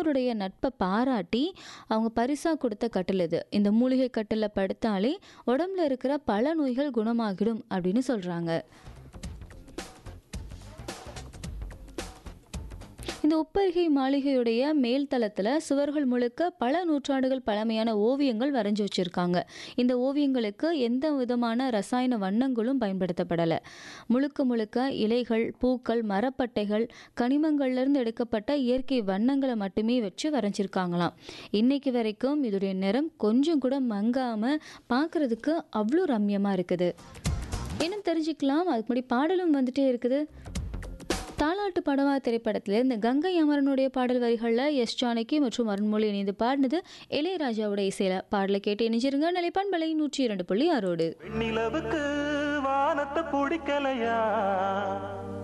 பெற்றோருடைய நட்பை பாராட்டி அவங்க பரிசாக கொடுத்த கட்டில் இது இந்த மூலிகை கட்டிலில் படுத்தாலே உடம்புல இருக்கிற பல நோய்கள் குணமாகிடும் அப்படின்னு சொல்கிறாங்க இந்த உப்பரிகை மாளிகையுடைய மேல் தளத்தில் சுவர்கள் முழுக்க பல நூற்றாண்டுகள் பழமையான ஓவியங்கள் வரைஞ்சி வச்சுருக்காங்க இந்த ஓவியங்களுக்கு எந்த விதமான ரசாயன வண்ணங்களும் பயன்படுத்தப்படலை முழுக்க முழுக்க இலைகள் பூக்கள் மரப்பட்டைகள் கனிமங்கள்லேருந்து எடுக்கப்பட்ட இயற்கை வண்ணங்களை மட்டுமே வச்சு வரைஞ்சிருக்காங்களாம் இன்னைக்கு வரைக்கும் இதோடைய நிறம் கொஞ்சம் கூட மங்காமல் பார்க்குறதுக்கு அவ்வளோ ரம்யமாக இருக்குது இன்னும் தெரிஞ்சுக்கலாம் அதுக்கு முன்னாடி பாடலும் வந்துட்டே இருக்குது தாலாட்டு படவா திரைப்படத்தில் இந்த கங்கை அமரனுடைய பாடல் வரிகளில் எஸ் ஜானகி மற்றும் அருண்மொழி இணைந்து பாடினது இளையராஜாவோட இசையில பாடலை கேட்டு இணைஞ்சிருங்க நிலைப்பான்பலை நூற்றி இரண்டு புள்ளி ஆறோடு வெண்ணிலவுக்கு வானத்தை பிடிக்கலையா